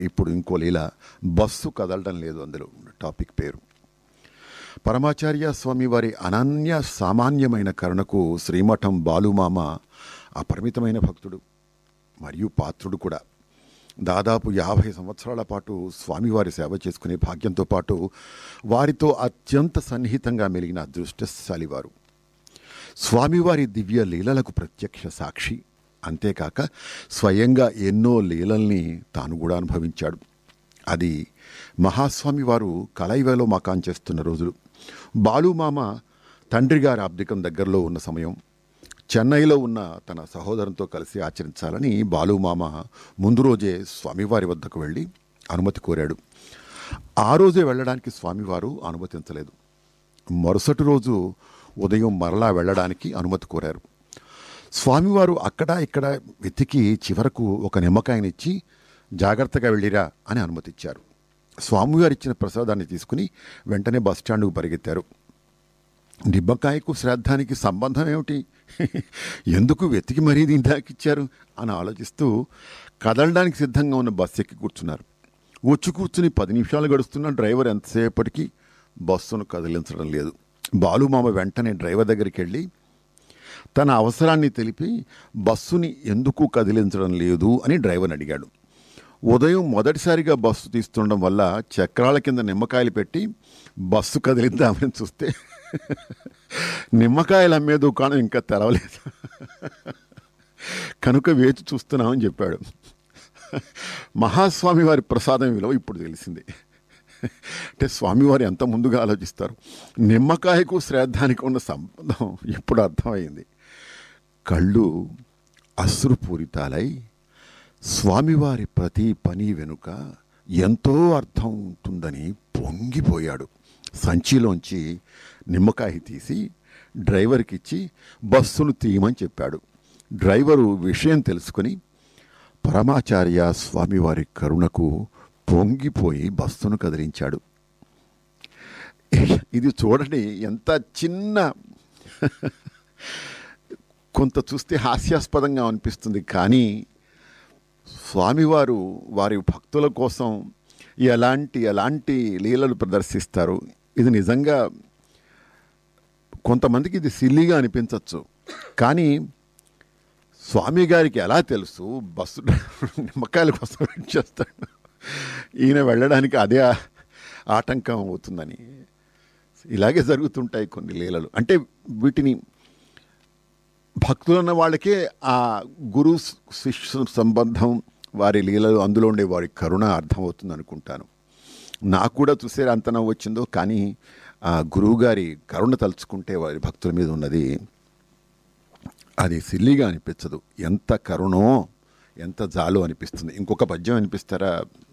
ఇప్పుడు ఇంకో లీల బస్సు కదలడం లేదు అందులో టాపిక్ పేరు పరమాచార్య స్వామి వారి అనన్య సామాన్యమైన కరుణకు శ్రీమఠం బాలుమామ అపరిమితమైన భక్తుడు మరియు పాత్రుడు కూడా దాదాపు యాభై సంవత్సరాల పాటు స్వామివారి సేవ చేసుకునే భాగ్యంతో పాటు వారితో అత్యంత సన్నిహితంగా మెలిగిన అదృష్టశాలి వారు స్వామివారి దివ్య లీలలకు ప్రత్యక్ష సాక్షి అంతేకాక స్వయంగా ఎన్నో లీలల్ని తాను కూడా అనుభవించాడు అది మహాస్వామి వారు కలైవలో మకాన్ చేస్తున్న రోజులు బాలుమామ తండ్రి గారి అబ్దికం దగ్గరలో ఉన్న సమయం చెన్నైలో ఉన్న తన సహోదరంతో కలిసి ఆచరించాలని బాలుమామ ముందు రోజే స్వామివారి వద్దకు వెళ్ళి అనుమతి కోరాడు ఆ రోజే వెళ్ళడానికి స్వామివారు అనుమతించలేదు మరుసటి రోజు ఉదయం మరలా వెళ్ళడానికి అనుమతి కోరారు స్వామివారు అక్కడ ఇక్కడ వెతికి చివరకు ఒక నిమ్మకాయనిచ్చి జాగ్రత్తగా వెళ్ళిరా అని అనుమతిచ్చారు స్వామివారు ఇచ్చిన ప్రసాదాన్ని తీసుకుని వెంటనే బస్టాండ్కు పరిగెత్తారు నిమ్మకాయకు శ్రాద్ధానికి సంబంధం ఏమిటి ఎందుకు వెతికి మరీ దీని దాకిచ్చారు అని ఆలోచిస్తూ కదలడానికి సిద్ధంగా ఉన్న బస్సు ఎక్కి కూర్చున్నారు వచ్చి కూర్చుని పది నిమిషాలు గడుస్తున్న డ్రైవర్ ఎంతసేపటికి బస్సును కదిలించడం లేదు బాలుమామ వెంటనే డ్రైవర్ దగ్గరికి వెళ్ళి తన అవసరాన్ని తెలిపి బస్సుని ఎందుకు కదిలించడం లేదు అని డ్రైవర్ని అడిగాడు ఉదయం మొదటిసారిగా బస్సు తీస్తుండడం వల్ల చక్రాల కింద నిమ్మకాయలు పెట్టి బస్సు కదిలిద్దామని చూస్తే నిమ్మకాయలు అమ్మే దుకాణం ఇంకా తెరవలేదు కనుక వేచి చూస్తున్నామని చెప్పాడు మహాస్వామి వారి ప్రసాదం విలువ ఇప్పుడు తెలిసింది అంటే స్వామివారు ఎంత ముందుగా ఆలోచిస్తారు నిమ్మకాయకు శ్రాద్ధానికి ఉన్న సంబంధం ఇప్పుడు అర్థమైంది కళ్ళు అశ్రుపూరితాలై స్వామివారి ప్రతి పని వెనుక ఎంతో అర్థం ఉంటుందని పొంగిపోయాడు సంచిలోంచి నిమ్మకాయ తీసి డ్రైవర్కి ఇచ్చి బస్సును తీయమని చెప్పాడు డ్రైవరు విషయం తెలుసుకుని పరమాచార్య స్వామివారి కరుణకు పొంగిపోయి బస్సును కదిలించాడు ఇది చూడండి ఎంత చిన్న కొంత చూస్తే హాస్యాస్పదంగా అనిపిస్తుంది కానీ స్వామివారు వారి భక్తుల కోసం ఎలాంటి ఎలాంటి లీలలు ప్రదర్శిస్తారు ఇది నిజంగా కొంతమందికి ఇది సిల్లీగా అనిపించవచ్చు కానీ స్వామి గారికి ఎలా తెలుసు బస్సు డ్రైవర్ నిమ్మకాయల కోసం వెయిట్ చేస్తాడు ఈయన వెళ్ళడానికి అదే ఆటంకం అవుతుందని ఇలాగే జరుగుతుంటాయి కొన్ని లీలలు అంటే వీటిని భక్తులన్న వాళ్ళకే ఆ గురు శిష్యు సంబంధం వారి లీలలు అందులో ఉండే వారి కరుణ అర్థమవుతుంది అనుకుంటాను నాకు కూడా చూసే అంత నవ్వు వచ్చిందో కానీ ఆ గురువుగారి కరుణ తలుచుకుంటే వారి భక్తుల మీద ఉన్నది అది సిల్లిగా అనిపించదు ఎంత కరుణో ఎంత జాలో అనిపిస్తుంది ఇంకొక పద్యం అనిపిస్తారా